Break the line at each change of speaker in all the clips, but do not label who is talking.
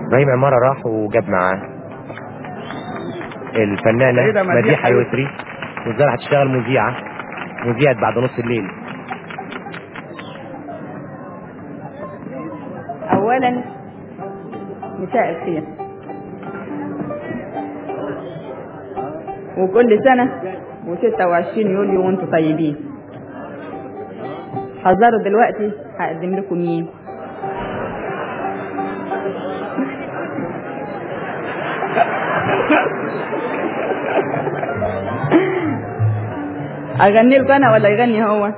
ابراهيم عمارة راح وجاب معاه الفنانة
سيدة مديحة
مديحة يسري والزرع هتشتغل مذيعة مذيعة بعد نص الليل
اولا مساء الخير وكل سنة و26 يوليو وانتم طيبين حذروا دلوقتي هقدم لكم مين اغني لكم انا ولا يغني هو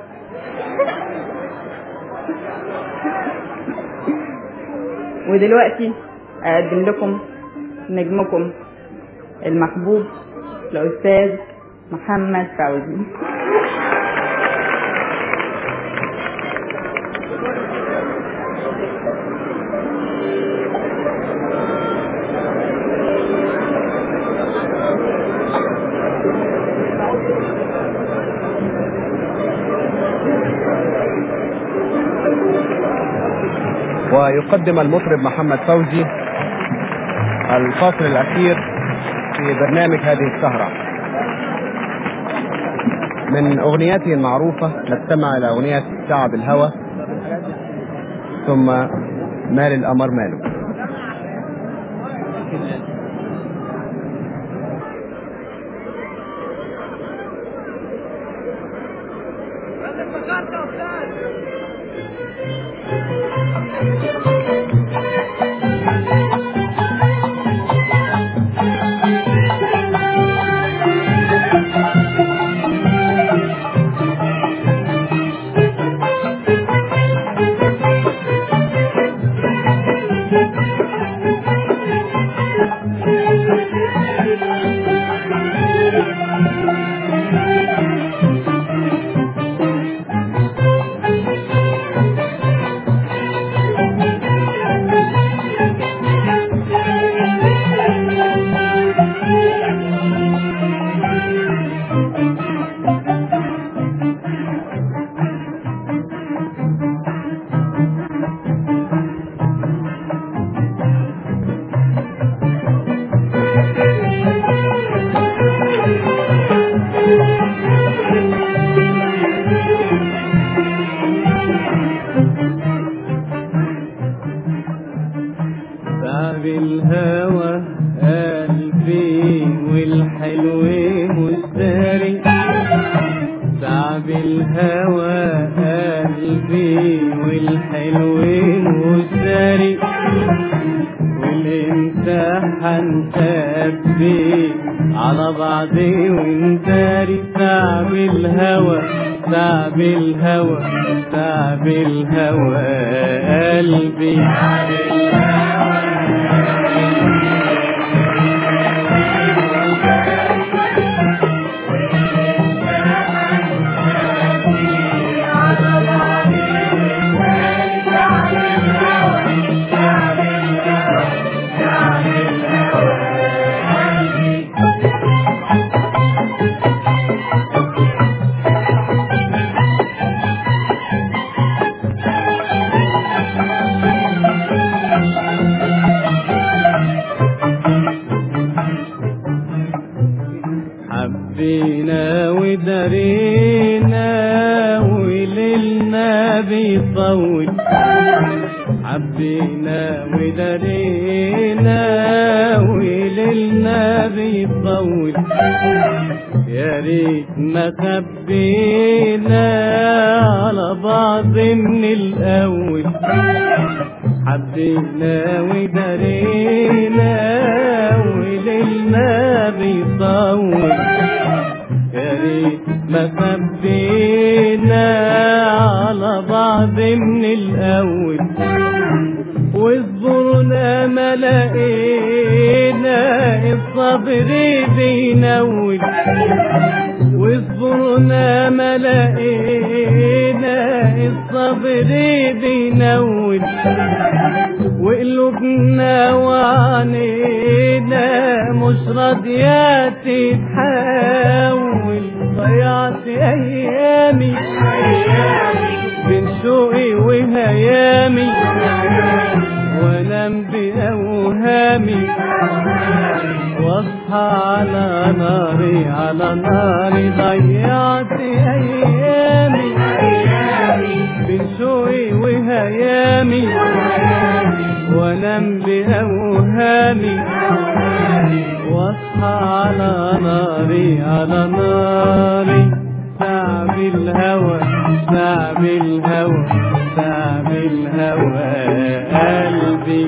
ودلوقتي اقدم لكم نجمكم المحبوب الاستاذ محمد فوزي
ويقدم المطرب محمد فوزي الفصل الأخير في برنامج هذه السهرة من أغنياته المعروفة نستمع إلى أغنية شعب الهوى ثم مال القمر ماله
تعب الهوى قلبي والحلو مشتري تعب الهوى قلبي والحلو مشتري والامتحان خبي على بعضي وانتاري تعب الهوى تعب الهوى تعب الهوى قلبي حبينا ودرينا وليلنا بيطول حبينا ودرينا وليلنا بيطول يا ريت ما خبينا على بعض من الاول حبينا ودرينا وليلنا بيطول يا ريت ما خبينا على بعض من الاول واصبرنا ما لقينا الصبر بينول واصبرنا ما لقينا الصبر بينول وقلوبنا وعنينا مش راضية تتحول ضيعت ايامي بين شوقي وهيامي وانام باوهامي أوهامي واصحى على ناري على ناري ضيعت أيامي بين شوقي وهيامي وانام بأوهامي واصحى على ناري على ناري تعب الهوى تعب الهوى تعب الهوى قلبي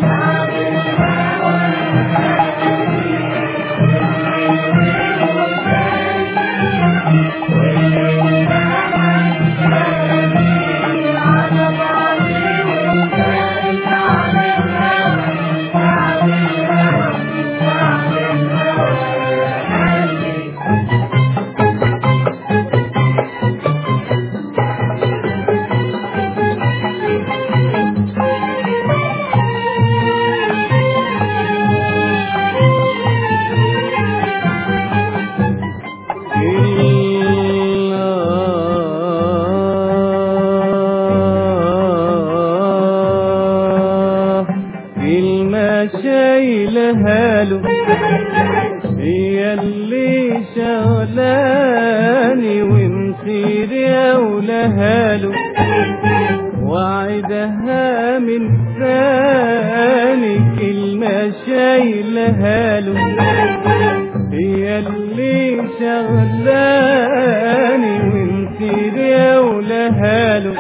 الله كلمة شايلها له هي اللي شغلاني ومصير يولها له وعدها من ثاني كلمة شايلها له هي اللي شغلاني ومصير يولها له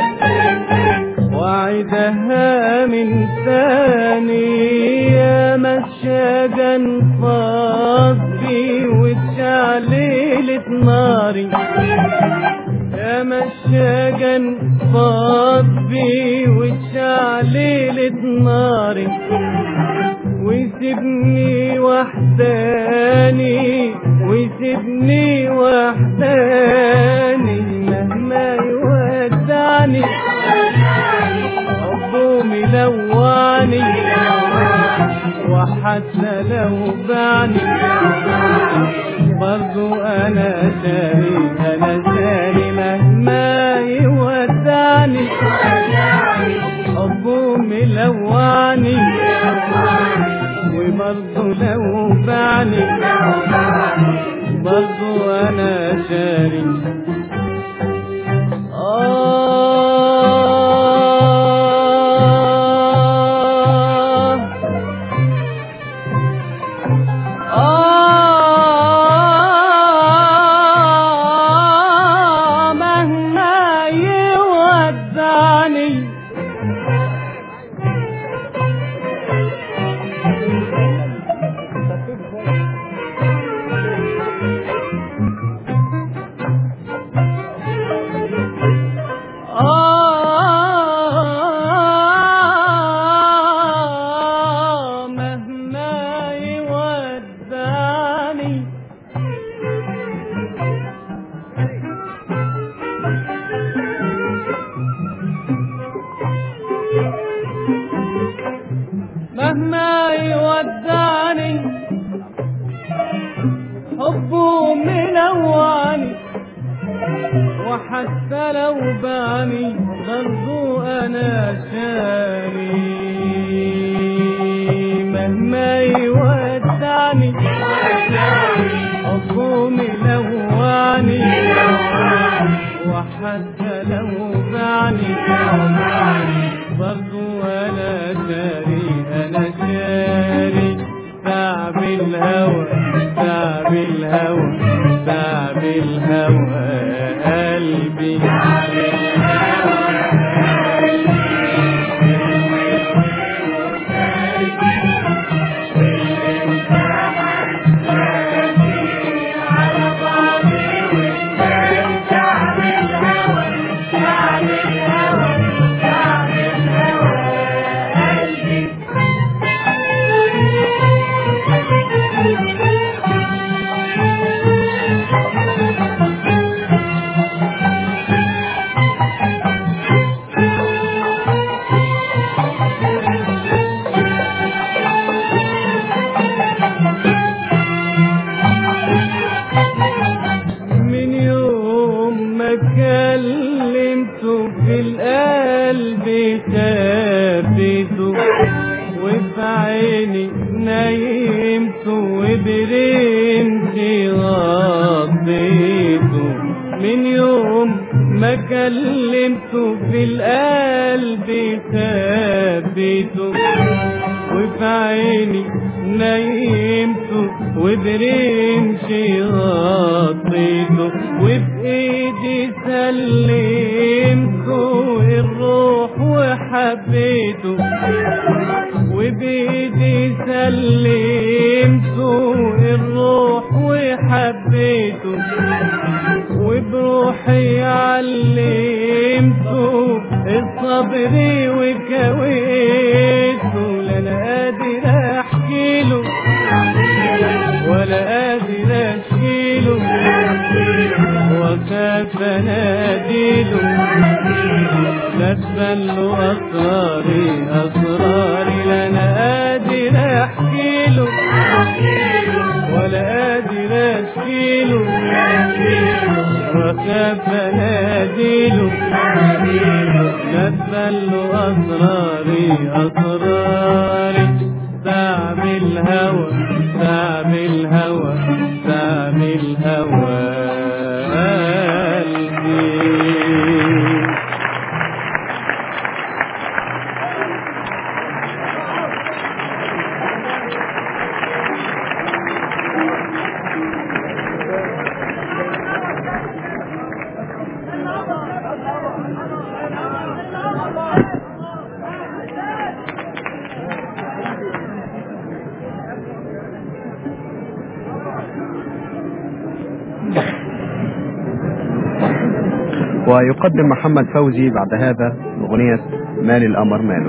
وعدها من ثاني يا مشاجا فاضي وتشعللت ناري يا مشاجا فاضي وتشعللت ناري ويسيبني وحداني ويسيبني وحداني مهما يودعني حبه ملوعني وحتى لو بعني برضو انا شاري انا شاري مهما يودعني حبه ملوعني وبرضو لو بعني برضو انا شاري آه آه مهما يودعني آه مهما يودعني مهما يودعني حبه منوعني وحتى لو باني برضو انا شاري مهما يودعني حبه ملواني وحتى لو باني برضو انا شاري انا شاري تعب الهوى تعب الهوى تعب الهوى قلبي عيني نايمت وبرمت غطيته من يوم ما كلمته في القلب خبيته وفي عيني نايمت وبرمشي غطيته وبايدي سلمته الروح وحبيته وبايدي سلمته الروح وحبيته وبروحي علمته الصبر وكويته لا انا قادر احكي له ولا قادر اشكيله وخاف اناديله نسبا له اسراري اسراري لا انا قادر احكيله ولا قادر اشكيله وخاف اناديله نسبا له اسراري اسراري تعب الهوى تعب الهوى تعب الهوى قلبي
ويقدم محمد فوزي بعد هذا أغنية مال الأمر ماله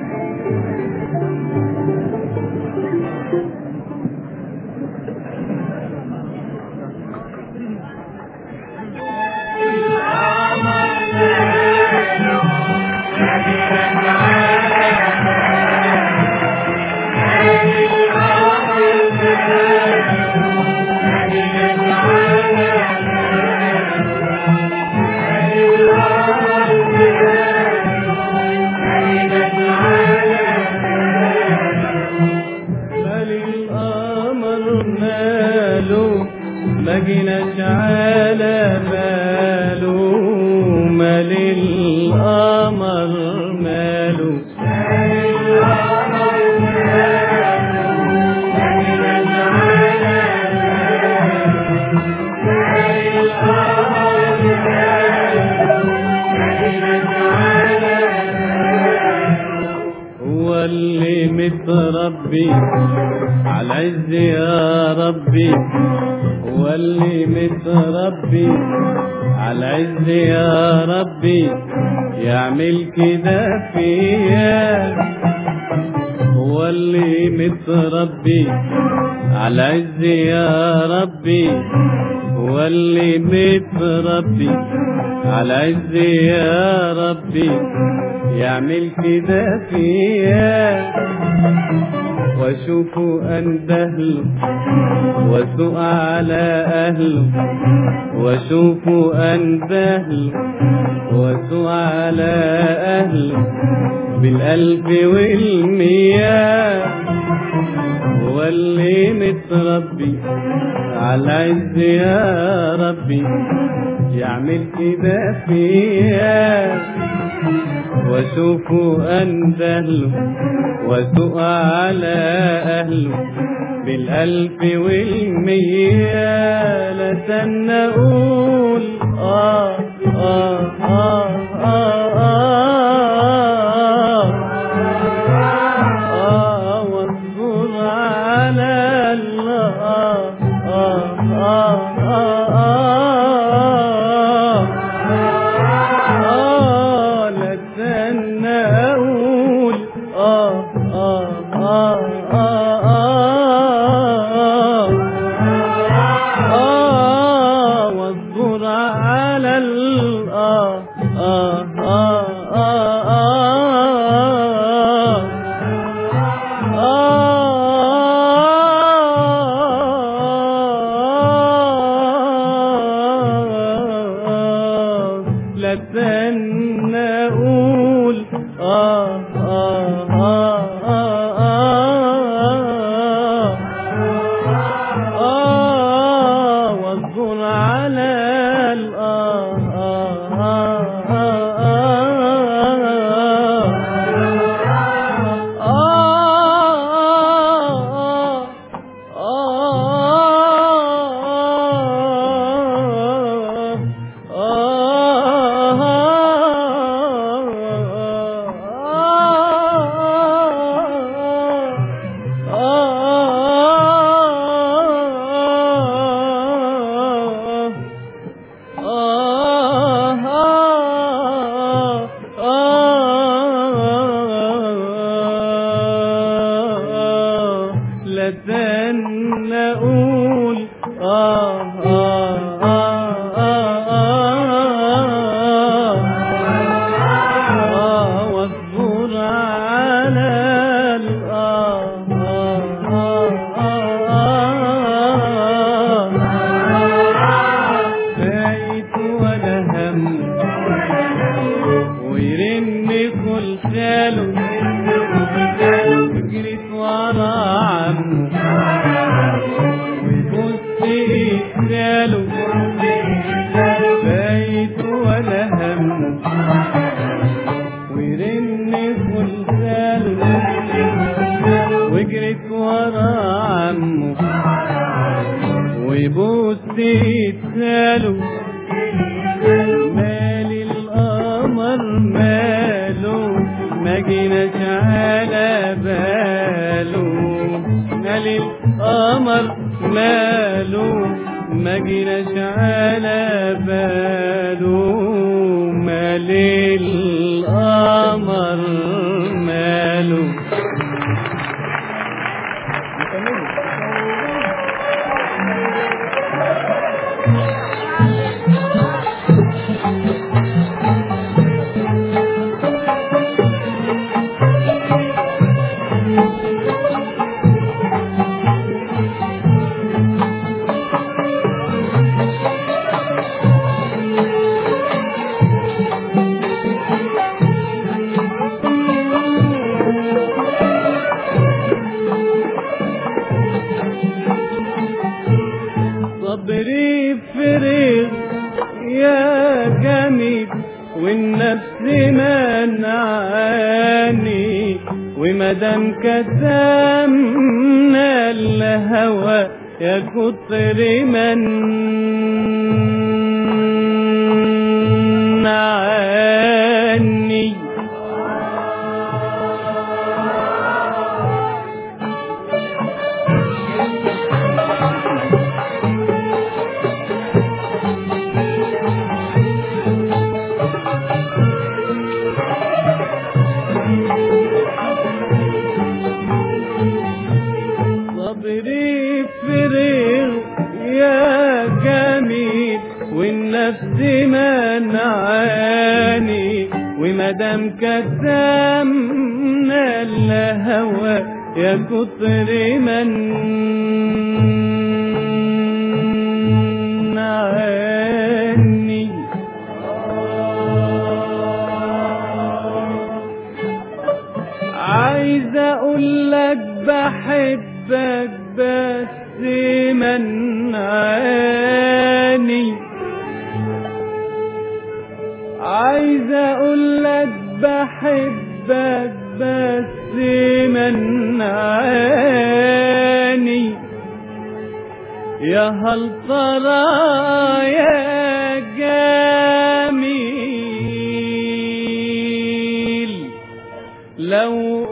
مال القمر ماله ما جيناش على باله مال القمر ماله هو اللي متربي على العز يا ربي هو اللي متربي على العز يا ربي يعمل كده فيا هو اللي متربي على العز يا ربي هو اللي متربي على العز يا ربي يعمل كده فيا واشوفه اندهله واسوق على اهله واشوفه اندهله واسوق على اهله بالالف والمياه هو اللي متربي على عز يا ربي يعمل كده فيا واشوفه اندهله واسوق على اهله بالالف والمية لا تن اقول آه آه آه آه آه آه واصبر على الله آه آه آه آه آه لا تستنى أقول آه آه آه آه آه آه واصبر على الآه آه آه آه آه لا تستنى أقول آه آه آه آه ولا تنى أقول آه آه آه آه آه آه واصبر على الآه آه آه آه آه فايت ولا هم ويرن كل خاله جريت ورا عمه ويبص يتساله فايت ولا هم ويرن كل خاله وجريت ورا عمه ويبص يتساله مالي القمر ماله ما جيناش على باله مالي القمر ماله ما جيناش على باله مالي القمر ماله صبري فرغ يا جميل والنفس منعاني ومدام كتمنا الهوى يا كتر منعني صبري فرغ يا جميل والنفس منعاني ومدام كتمنا الهوى يا كتر منعني عايز اقول لك بحبك بس منعاني عايز اقول لك بحبك بس منعاني يا هل ترى يا جميل لو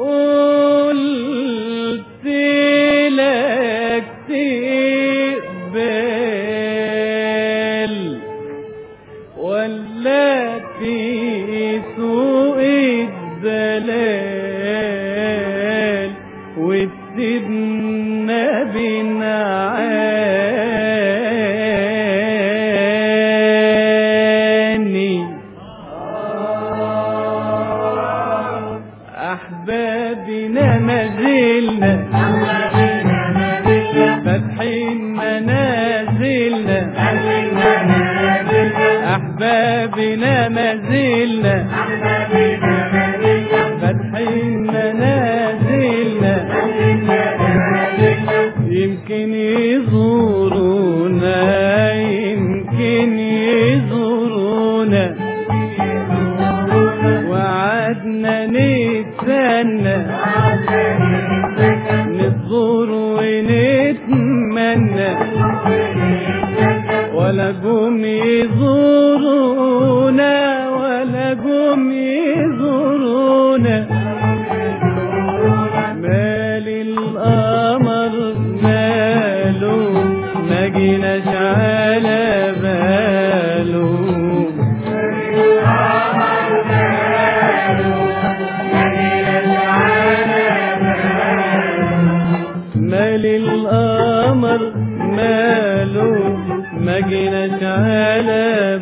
قلت لك تقبل ولا تسوق الدلال وتسيبنا بنعاني أحبابنا ما زلنا فاتحين منازلنا أحبابنا ما زلنا فاتحين منازلنا يمكن يزورونا يمكن يزورونا وعدنا نتسنى نزور ونتمنى ولا جم يزورونا ولا جم يزورونا مال القمر ماله ما جيناش على باله ما مال القمر ماله ما جيناش على